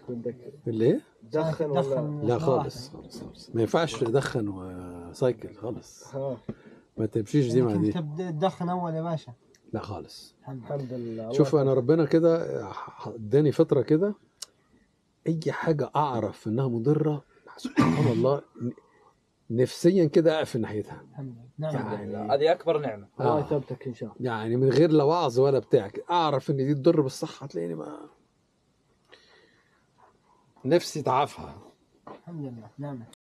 بدك اللي ايه؟ تدخن ولا تدخن لا واحدة. خالص خالص خالص ما ينفعش تدخن وسايكل خالص ها ما تمشيش دي مع يعني دي كنت تبدأ تدخن اول يا باشا لا خالص الحمد لله الحمد لله شوف انا ربنا كده اداني فتره كده اي حاجه اعرف انها مضره سبحان الله ن- نفسيا كده اقف ناحيتها الحمد لله نعم يعني هذه اكبر نعمه الله آه. يثبتك ان شاء الله يعني من غير لا وعظ ولا بتاع كده. اعرف ان دي تضر بالصحه تلاقيني ما نفسي تعافها الحمد لله نعم